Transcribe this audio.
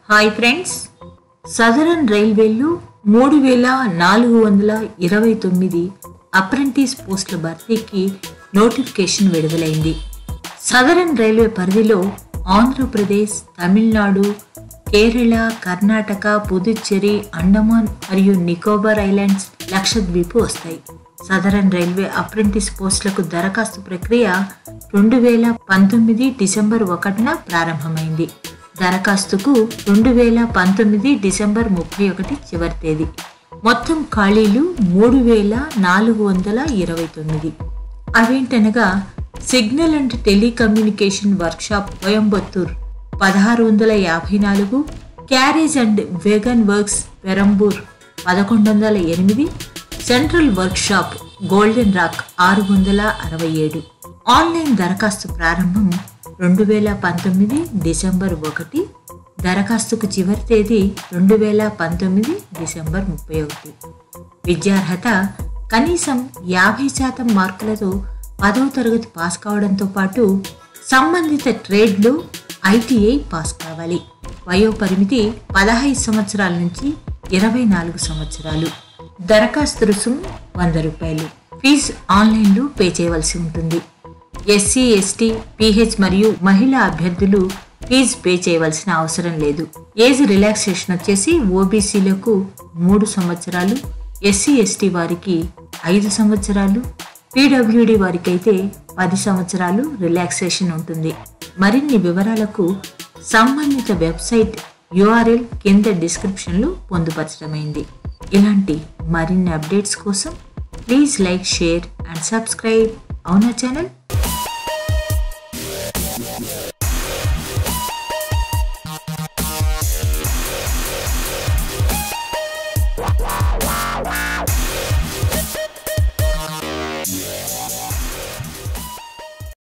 hi friends southern రైల్వేలో మూడు వేల నాలుగు వందల ఇరవై తొమ్మిది అప్రెంటిస్ పోస్టుల భర్తీకి నోటిఫికేషన్ విడుదలైంది సదరన్ రైల్వే పరిధిలో ఆంధ్రప్రదేశ్ తమిళనాడు కేరళ కర్ణాటక పుదుచ్చేరి అండమాన్ మరియు నికోబార్ ఐలాండ్స్ లక్షద్వీప్ వస్తాయి సదరన్ రైల్వే అప్రెంటిస్ పోస్టులకు దరఖాస్తు ప్రక్రియ రెండు వేల పంతొమ్మిది డిసెంబర్ ఒకటిన ప్రారంభమైంది దరఖాస్తుకు రెండు వేల పంతొమ్మిది డిసెంబర్ ముప్పై ఒకటి చివరి తేదీ మొత్తం ఖాళీలు మూడు వేల నాలుగు వందల ఇరవై తొమ్మిది అవేంటనగా signal and telecommunication workshop Coimbatore పదహారు వందల యాభై నాలుగు carriage and wagon works Perambur పదకొండు వందల ఎనిమిది సెంట్రల్ వర్క్షాప్ గోల్డెన్ రాక్ ఆరు వందల అరవై ఏడు ఆన్లైన్ దరఖాస్తు ప్రారంభం రెండు వేల పంతొమ్మిది డిసెంబర్ ఒకటి దరఖాస్తుకు చివరి తేదీ రెండు వేల పంతొమ్మిది డిసెంబర్ ముప్పై ఒకటి విద్యార్హత కనీసం యాభై శాతం మార్కులతో పదవ తరగతి పాస్ కావడంతో పాటు సంబంధిత ట్రేడ్లో ఐటీఐ పాస్ కావాలి వయో పరిమితి పదహైదు సంవత్సరాల నుంచి ఇరవై నాలుగు సంవత్సరాలు దరఖాస్తు రుసుము వంద రూపాయలు ఫీజు ఆన్లైన్లో పే చేయవలసి ఉంటుంది ఎస్సీ ఎస్టీ పీహెచ్ మరియు మహిళా అభ్యర్థులు ఫీజు పే చేయవలసిన అవసరం లేదు ఏజ్ రిలాక్సేషన్ వచ్చేసి ఓబీసీలకు మూడు సంవత్సరాలు ఎస్సీ ఎస్టీ వారికి ఐదు సంవత్సరాలు పీడబ్ల్యూడి వారికి అయితే పది సంవత్సరాలు రిలాక్సేషన్ ఉంటుంది మరిన్ని వివరాలకు సంబంధిత వెబ్సైట్ యూఆర్ఎల్ కింద డిస్క్రిప్షన్లో పొందుపరచడమైంది ఇలాంటి మరిన్ని అప్డేట్స్ కోసం please like share and subscribe అవునా ఛానల్